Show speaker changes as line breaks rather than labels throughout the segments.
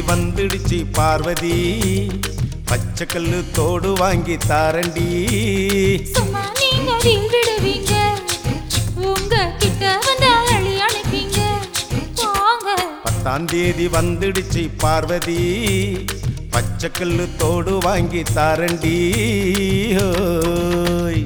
வந்துடுச்சு பார்வதி பச்சைக்கல்லு தோடு வாங்கி தாரண்டி
சும்மா நீங்க ரீல் விடுவீங்க உங்க கிட்ட வந்தா அழி அழைப்பீங்க போங்க
பத்தாம் தேதி வந்துடுச்சு பார்வதி பச்சைக்கல்லு தோடு வாங்கி தாரண்டி ஹோய்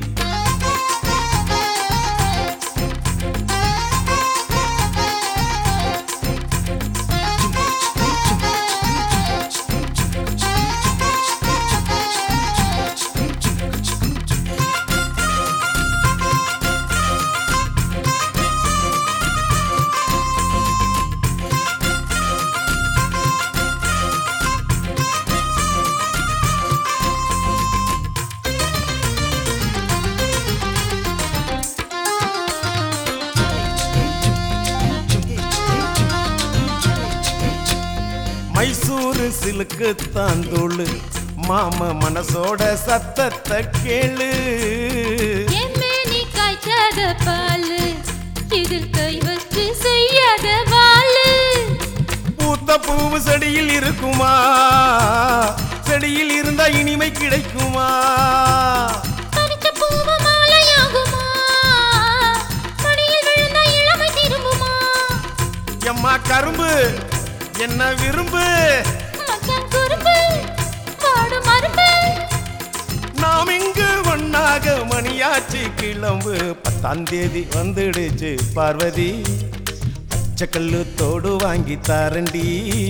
மைசூரு சிலுக்கு தாந்தூளு மாம மனசோட சத்தத்தை கேளு
எம்மே நீ காய்ச்சாத பாலு இதில் கை வச்சு செய்யாத வாளு
பூத்த பூவு செடியில் இருக்குமா செடியில் இருந்தா இனிமை கிடைக்குமா
பறிச்ச பூவு மாலையாகுமா மடியில் விழுந்த இளமை திரும்புமா
எம்மா கரும்பு என்ன விரும்பு
மச்சான் குறும்பு பாடு மறுப்பு
நாம் இங்கு ஒன்னாக மணியாச்சு கிளம்பு பத்தாம் தேதி வந்துடுச்சு பார்வதி பச்சைக்கல்லு தோடு வாங்கி தாரண்டி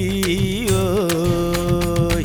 ஓய்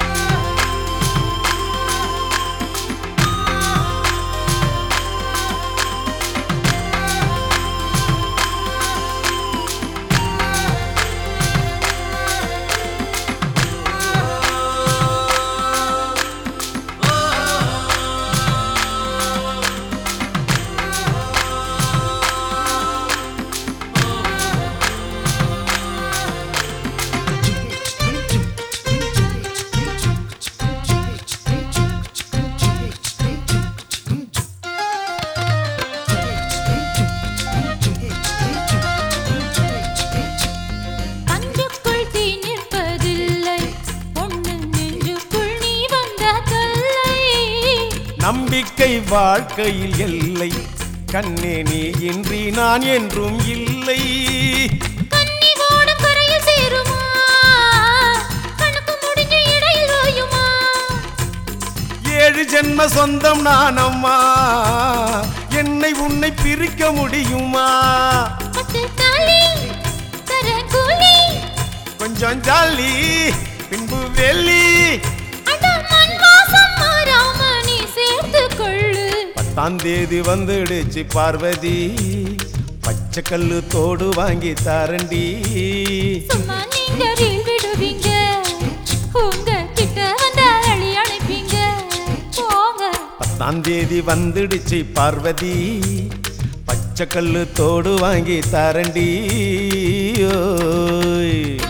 அஞ்சுக்குள் தீ நிற்பதில்லை ஒண்ணு நெஞ்சுக்குள் நீ வந்த தொல்லை
நம்பிக்கை வாழ்க்கையில் எல்லை கண்ணே நீ இன்றி நான் என்றும் இல்லை
கன்னி ஓடும் கரையில் சேருமா கணக்கு முடிஞ்சு இடையில் ஓயுமா
ஏழு ஜென்ம சொந்தம் நானம்மா என்னை உன்னை பிரிக்க முடியுமா
பத்து தாலி தர கூலி
கொஞ்சம் ஜாலி பின்பு வெள்ளி
அட மண் வாசம் மாறாம நீ சேர்த்து கொள்ளு
பத்தாம் தேதி வந்துடுச்சு பார்வதி பச்சைக்கல்லு தோடு வாங்கி தாரண்டி
சும்மா நீங்க ரீல் விடுவீங்க உங்க கிட்ட வந்தா அழி அழைப்பீங்க போங்க
பத்தாம் தேதி வந்துடுச்சு பார்வதி பச்சைக்கல்லு தோடு வாங்கி தாரண்டி ஓய்